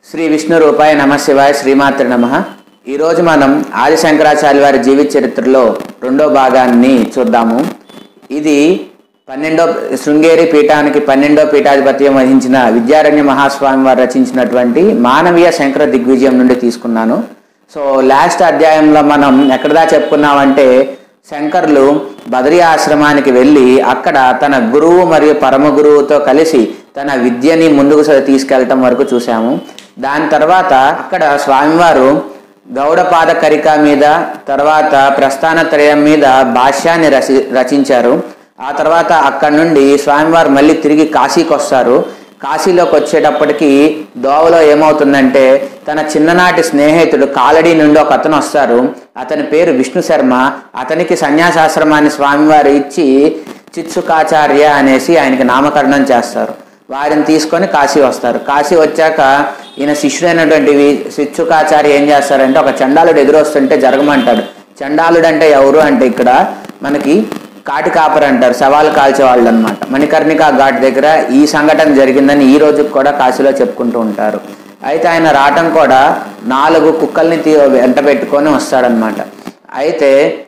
శ్రీ విష్ణు రూపాయ నమ శివాయ శ్రీమాత్రి నమ ఈరోజు మనం ఆది శంకరాచార్య వారి జీవిత చరిత్రలో రెండో భాగాన్ని చూద్దాము ఇది పన్నెండో శృంగేరి పీఠానికి పన్నెండో పీఠాధిపత్యం వహించిన విద్యారణ్య మహాస్వామి వారు రచించినటువంటి మానవీయ శంకర దిగ్విజయం నుండి తీసుకున్నాను సో లాస్ట్ అధ్యాయంలో మనం ఎక్కడదా చెప్పుకున్నామంటే శంకర్లు బదరీ ఆశ్రమానికి వెళ్ళి అక్కడ తన గురువు మరియు పరమ గురువుతో కలిసి తన విద్యని ముందుకు స- తీసుకెళ్ళటం వరకు చూసాము దాని తర్వాత అక్కడ స్వామివారు గౌడపాద కరిక మీద తర్వాత ప్రస్థాన త్రయం మీద భాష్యాన్ని రచి రచించారు ఆ తర్వాత అక్కడ నుండి స్వామివారు మళ్ళీ తిరిగి కాశీకి వస్తారు కాశీలోకి వచ్చేటప్పటికి దోవలో ఏమవుతుందంటే తన చిన్ననాటి స్నేహితుడు కాలడి నుండి ఒక అతను వస్తారు అతని పేరు విష్ణు శర్మ అతనికి సన్యాసాశ్రమాన్ని స్వామివారు ఇచ్చి చిత్సుకాచార్య అనేసి ఆయనకి నామకరణం చేస్తారు వారిని తీసుకొని కాశీ వస్తారు కాశీ వచ్చాక ఈయన శిష్యుడైనటువంటి వి- చిత్సుకాచార్య ఏం చేస్తారంటే ఒక చండాలుడు ఎదురొస్తుంటే జరగమంటాడు చండాలుడు అంటే ఎవరు అంటే ఇక్కడ మనకి కాటి కాపరి అంటారు సవాలు కాల్చే వాళ్ళు అనమాట మణికర్ణిక ఘాట్ దగ్గర ఈ సంఘటన జరిగిందని ఈ రోజుకి కూడా కాశీలో చెప్పుకుంటూ ఉంటారు అయితే ఆయన రావటం కూడా నాలుగు కుక్కల్ని తీ వెంట పెట్టుకొని వస్తాడనమాట అయితే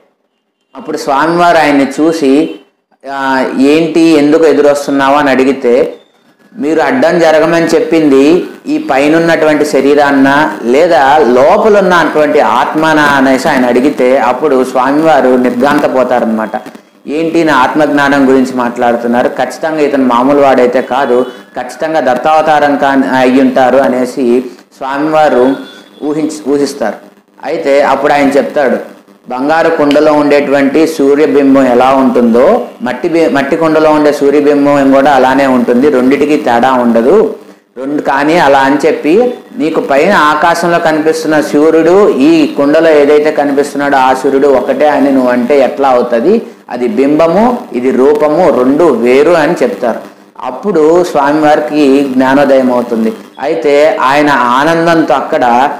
అప్పుడు స్వామివారు ఆయన్ని చూసి "ఆ, ఏంటి ఎందుకు ఎదురొస్తున్నావు అని అడిగితే మీరు అడ్డం జరగమని చెప్పింది ఈ పైనున్నటువంటి శరీరాన్న లేదా లోపల ఉన్నటువంటి ఆత్మన అనేసి ఆయన అడిగితే అప్పుడు స్వామివారు నిర్గాంతపోతారనమాట ఏంటి నా ఆత్మజ్ఞానం గురించి మాట్లాడుతున్నారు ఖచ్చితంగా ఇతను మామూలు వాడైతే కాదు ఖచ్చితంగా దత్తావతారం కా అయి ఉంటారు అనేసి స్వామివారు ఊహించి ఊహిస్తారు అయితే అప్పుడు ఆయన చెప్తాడు బంగారు కుండలో ఉండేటువంటి సూర్యబింబం ఎలా ఉంటుందో మట్టి బి- మట్టి కుండలో ఉండే సూర్యబింబం కూడా అలానే ఉంటుంది రెండిటికి తేడా ఉండదు రెండు కానీ అలా అని చెప్పి నీకు పైన ఆకాశంలో కనిపిస్తున్న సూర్యుడు ఈ కుండలో ఏదైతే కనిపిస్తున్నాడో ఆ సూర్యుడు ఒకటే అని నువ్వు అంటే ఎట్లా అవుతుంది అది బింబము ఇది రూపము రెండు వేరు అని చెప్తారు అప్పుడు స్వామివారికి జ్ఞానోదయం అవుతుంది అయితే ఆయన ఆనందంతో అక్కడ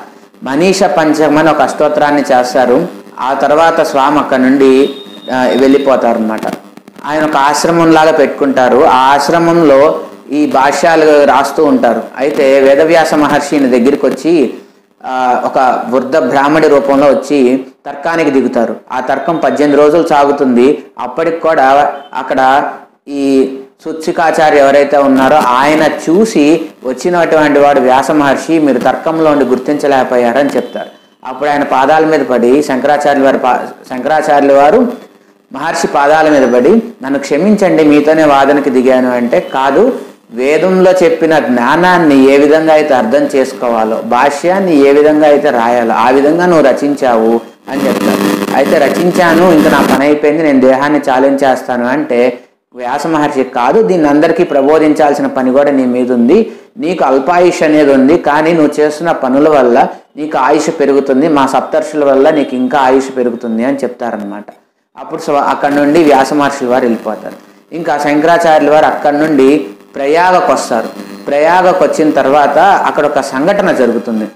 మనీష పంచకం అని ఒక అష్టోత్తరాన్ని చేస్తారు ఆ తర్వాత స్వామి అక్కడ నుండి ఆ, వెళ్ళిపోతారనమాట ఆయన ఒక ఆశ్రమం లాగా పెట్టుకుంటారు ఆ ఆశ్రమంలో ఈ భాష్యాలు రాస్తూ ఉంటారు అయితే వేదవ్యాస మహర్షి ఈయన దగ్గరికి వచ్చి ఆ, ఒక వృద్ధ బ్రాహ్మడి రూపంలో వచ్చి తర్కానికి దిగుతారు ఆ తర్కం పద్దెనిమిది రోజులు సాగుతుంది అప్పటికి కూడా అక్కడ ఈ సుత్సికాచార్య ఎవరైతే ఉన్నారో ఆయన చూసి వచ్చినటువంటి వాడు వ్యాస మహర్షి మీరు తర్కంలో ఉండి గుర్తించలేకపోయారని చెప్తారు అప్పుడు ఆయన పాదాల మీద పడి శంకరాచార్యుల వారి పా శంకరాచార్యుల వారు మహర్షి పాదాల మీద పడి నన్ను క్షమించండి మీతోనే వాదనకి దిగాను అంటే కాదు వేదంలో చెప్పిన జ్ఞానాన్ని ఏ విధంగా అయితే అర్థం చేసుకోవాలో భాష్యాన్ని ఏ విధంగా అయితే రాయాలో ఆ విధంగా నువ్వు రచించావు అని చెప్తారు అయితే రచించాను ఇంకా నా పని అయిపోయింది నేను దేహాన్ని చాలించేస్తాను అంటే వ్యాస మహర్షి కాదు దీన్ని అందరికీ ప్రబోధించాల్సిన పని కూడా నీ మీద ఉంది నీకు అల్పాయుష్ అనేది ఉంది కానీ నువ్వు చేస్తున్న పనుల వల్ల నీకు ఆయుష్ పెరుగుతుంది మా సప్తర్షుల వల్ల నీకు ఇంకా ఆయుష్ పెరుగుతుంది అని చెప్తారనమాట అప్పుడు స్వ- అక్కడ నుండి వ్యాస మహర్షుల వారు వెళ్ళిపోతారు ఇంకా శంకరాచార్యుల వారు అక్కడ నుండి ప్రయాగకు వస్తారు ప్రయాగకు వచ్చిన తర్వాత అక్కడ ఒక సంఘటన జరుగుతుంది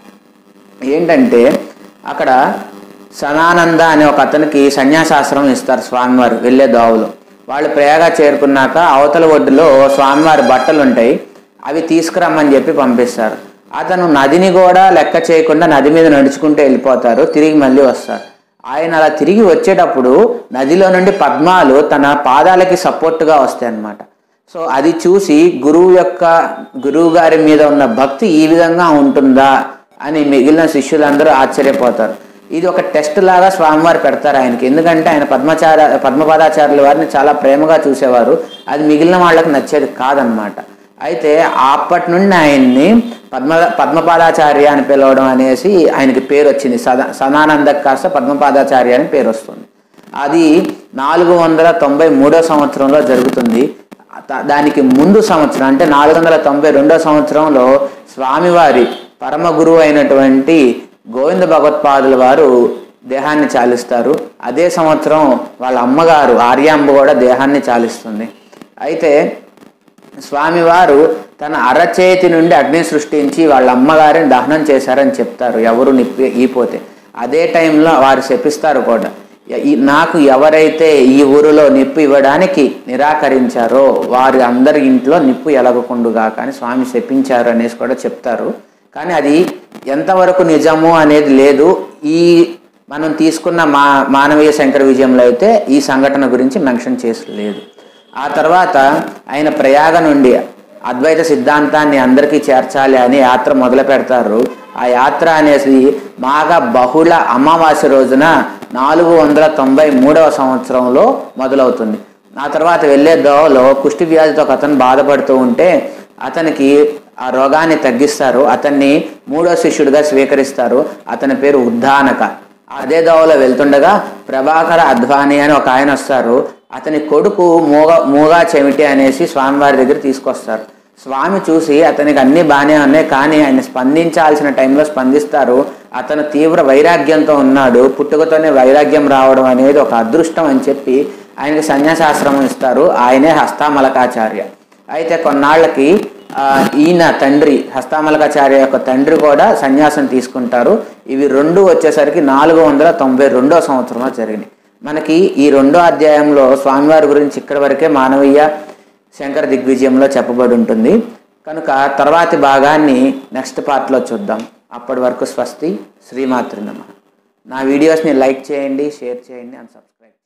ఏంటంటే అక్కడ సనానంద అనే ఒక అతనికి సన్యాసాశ్రమం ఇస్తారు స్వామివారు వెళ్ళే దోవలో వాళ్ళు ప్రయాగ చేరుకున్నాక అవతల ఒడ్డులో స్వామివారి బట్టలు ఉంటాయి అవి తీసుకురమ్మని చెప్పి పంపిస్తారు అతను నదిని కూడా లెక్క చేయకుండా నది మీద నడుచుకుంటూ వెళ్ళిపోతారు తిరిగి మళ్ళీ వస్తారు ఆయన అలా తిరిగి వచ్చేటప్పుడు నదిలో నుండి పద్మాలు తన పాదాలకి సపోర్ట్గా వస్తాయి అన్నమాట సో అది చూసి గురువు యొక్క గురువు గారి మీద ఉన్న భక్తి ఈ విధంగా ఉంటుందా అని మిగిలిన శిష్యులందరూ ఆశ్చర్యపోతారు ఇది ఒక టెస్ట్ లాగా స్వామివారు పెడతారు ఆయనకి ఎందుకంటే ఆయన పద్మచార పద్మపాదాచార్యుల వారిని చాలా ప్రేమగా చూసేవారు అది మిగిలిన వాళ్ళకి నచ్చేది కాదనమాట అయితే అప్పటి నుండి ఆయన్ని పద్మ పద్మపాదాచార్య అని పిలవడం అనేసి ఆయనకి పేరు వచ్చింది సదా సదానందకు కాస్త పద్మపాదాచార్య అని పేరు వస్తుంది అది నాలుగు వందల తొంభై మూడో సంవత్సరంలో జరుగుతుంది దా- దానికి ముందు సంవత్సరం అంటే నాలుగు వందల తొంభై రెండో సంవత్సరంలో స్వామివారి పరమ గురువు అయినటువంటి గోవింద భగవత్పాదుల వారు దేహాన్ని చాలిస్తారు అదే సంవత్సరం వాళ్ళ అమ్మగారు ఆర్యాంబ కూడా దేహాన్ని చాలిస్తుంది అయితే స్వామివారు తన అరచేతి నుండి అగ్ని సృష్టించి వాళ్ళ అమ్మగారిని దహనం చేశారని చెప్తారు ఎవరు నిప్పి ఈపోతే అదే టైంలో వారు శపిస్తారు కూడా ఈ- నాకు ఎవరైతే ఈ ఊరిలో నిప్పు ఇవ్వడానికి నిరాకరించారో వారి అందరి ఇంట్లో నిప్పు ఎలగకుండుగా కానీ స్వామి శపించారు అనేసి కూడా చెప్తారు కానీ అది ఎంతవరకు నిజము అనేది లేదు ఈ మనం తీసుకున్న మా మానవీయ శంకర విజయంలో అయితే ఈ సంఘటన గురించి మెన్షన్ చేసి లేదు ఆ తర్వాత ఆయన ప్రయాగ నుండి అద్వైత సిద్ధాంతాన్ని అందరికీ చేర్చాలి అని యాత్ర మొదలు పెడతారు ఆ యాత్ర అనేసి మాఘ బహుళ అమావాస్య రోజున నాలుగు వందల తొంభై మూడవ సంవత్సరంలో మొదలవుతుంది ఆ తర్వాత వెళ్ళే దోవలో కుష్టి వ్యాధితో ఒక అతను బాధపడుతూ ఉంటే అతనికి ఆ రోగాన్ని తగ్గిస్తారు అతన్ని మూడో శిష్యుడిగా స్వీకరిస్తారు అతని పేరు ఉద్దానక అదే దోవలో వెళ్తుండగా ప్రభాకర అద్వాని అని ఒక ఆయన వస్తారు అతని కొడుకు మూగ మూగా చెమిటి అనేసి స్వామివారి దగ్గర తీసుకొస్తారు స్వామి చూసి అతనికి అన్ని బాగానే ఉన్నాయి కానీ ఆయన స్పందించాల్సిన టైంలో స్పందిస్తారు అతను తీవ్ర వైరాగ్యంతో ఉన్నాడు పుట్టుకతోనే వైరాగ్యం రావడం అనేది ఒక అదృష్టం అని చెప్పి ఆయనకి సన్యాసాశ్రమం ఇస్తారు ఆయనే హస్తామలకాచార్య అయితే కొన్నాళ్ళకి ఆ, ఈయన తండ్రి హస్తామలకాచార్య యొక్క తండ్రి కూడా సన్యాసం తీసుకుంటారు ఇవి రెండు వచ్చేసరికి నాలుగు వందల తొంభై రెండో సంవత్సరంలో జరిగినాయి మనకి ఈ రెండో అధ్యాయంలో స్వామివారి గురించి ఇక్కడి వరకే మానవీయ శంకర దిగ్విజయంలో చెప్పబడి ఉంటుంది కనుక తర్వాతి భాగాన్ని నెక్స్ట్ పార్ట్లో చూద్దాం అప్పటి వరకు స్వస్తి శ్రీమాతృ నమ నా వీడియోస్ని లైక్ చేయండి షేర్ చేయండి అండ్ సబ్స్క్రైబ్